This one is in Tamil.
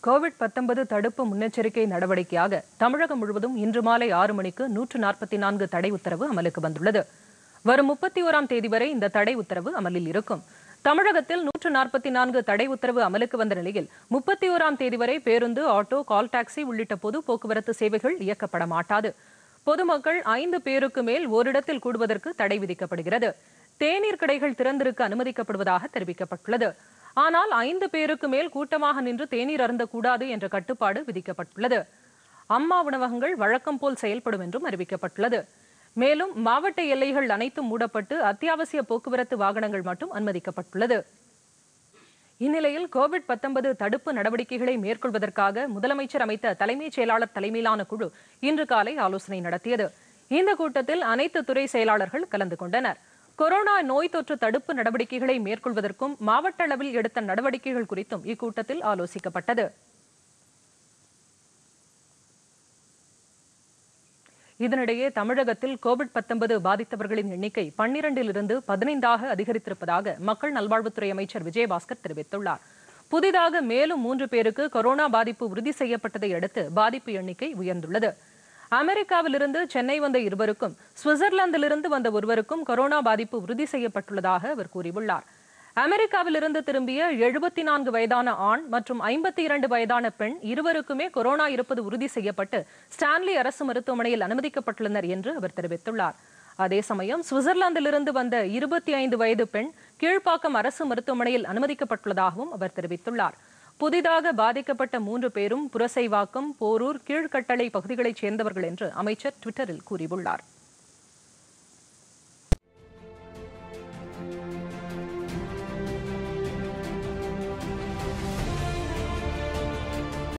கோவிட் 19 தடுப்பு முன்னெச்சரிக்கை நடவடிக்கையாக தமிழகம் முழுவதும் இன்று மாலை ஆறு மணிக்கு நூற்று நாற்பத்தி நான்கு தடை உத்தரவு அமலுக்கு வந்துள்ளது வரும் முப்பத்தி ஓராம் தேதி வரை இந்த தடை உத்தரவு அமலில் இருக்கும் தமிழகத்தில் நூற்று நாற்பத்தி நான்கு தடை உத்தரவு அமலுக்கு வந்த நிலையில் முப்பத்தி ஓராம் தேதி வரை பேருந்து ஆட்டோ கால் டாக்ஸி உள்ளிட்ட பொது போக்குவரத்து சேவைகள் இயக்கப்பட மாட்டாது பொதுமக்கள் ஐந்து பேருக்கு மேல் ஓரிடத்தில் கூடுவதற்கு தடை விதிக்கப்படுகிறது தேநீர் கடைகள் திறந்திருக்க அனுமதிக்கப்படுவதாக தெரிவிக்கப்பட்டுள்ளது ஆனால் ஐந்து பேருக்கு மேல் கூட்டமாக நின்று தேநீர் அருந்தக்கூடாது என்ற கட்டுப்பாடு விதிக்கப்பட்டுள்ளது அம்மா உணவகங்கள் வழக்கம் போல் செயல்படும் என்றும் அறிவிக்கப்பட்டுள்ளது மேலும் மாவட்ட எல்லைகள் அனைத்தும் மூடப்பட்டு அத்தியாவசிய போக்குவரத்து வாகனங்கள் மட்டும் அனுமதிக்கப்பட்டுள்ளது இந்நிலையில் கோவிட் 19 தடுப்பு நடவடிக்கைகளை மேற்கொள்வதற்காக முதலமைச்சர் அமைத்த தலைமைச் செயலாளர் தலைமையிலான குழு இன்று காலை ஆலோசனை நடத்தியது இந்த கூட்டத்தில் அனைத்து துறை செயலாளர்கள் கலந்து கொண்டனர் கொரோனா நோய் தொற்று தடுப்பு நடவடிக்கைகளை மேற்கொள்வதற்கும் மாவட்ட அளவில் எடுத்த நடவடிக்கைகள் குறித்தும் இக்கூட்டத்தில் ஆலோசிக்கப்பட்டது இதனிடையே தமிழகத்தில் கோவிட் 19 பாதித்தவர்களின் எண்ணிக்கை பன்னிரண்டிலிருந்து பதினைந்தாக அதிகரித்திருப்பதாக மக்கள் நல்வாழ்வுத்துறை அமைச்சர் விஜயபாஸ்கர் தெரிவித்துள்ளார் புதிதாக மேலும் மூன்று பேருக்கு கொரோனா பாதிப்பு உறுதி செய்யப்பட்டதை அடுத்து பாதிப்பு எண்ணிக்கை உயர்ந்துள்ளது அமெரிக்காவிலிருந்து சென்னை வந்த இருவருக்கும் சுவிட்சர்லாந்திலிருந்து வந்த ஒருவருக்கும் கொரோனா பாதிப்பு உறுதி செய்யப்பட்டுள்ளதாக அவர் கூறியுள்ளார் அமெரிக்காவிலிருந்து திரும்பிய எழுபத்தி நான்கு வயதான ஆண் மற்றும் ஐம்பத்தி இரண்டு வயதான பெண் இருவருக்குமே கொரோனா இருப்பது உறுதி செய்யப்பட்டு ஸ்டான்லி அரசு மருத்துவமனையில் அனுமதிக்கப்பட்டுள்ளனர் என்று அவர் தெரிவித்துள்ளார் அதே சமயம் சுவிட்சர்லாந்திலிருந்து வந்த இருபத்தி ஐந்து வயது பெண் கீழ்ப்பாக்கம் அரசு மருத்துவமனையில் அனுமதிக்கப்பட்டுள்ளதாகவும் அவர் தெரிவித்துள்ளார் புதிதாக பாதிக்கப்பட்ட மூன்று பேரும் புரசைவாக்கம் போரூர் கீழ்கட்டளை பகுதிகளைச் சேர்ந்தவர்கள் என்று அமைச்சர் டுவிட்டரில் கூறியுள்ளார்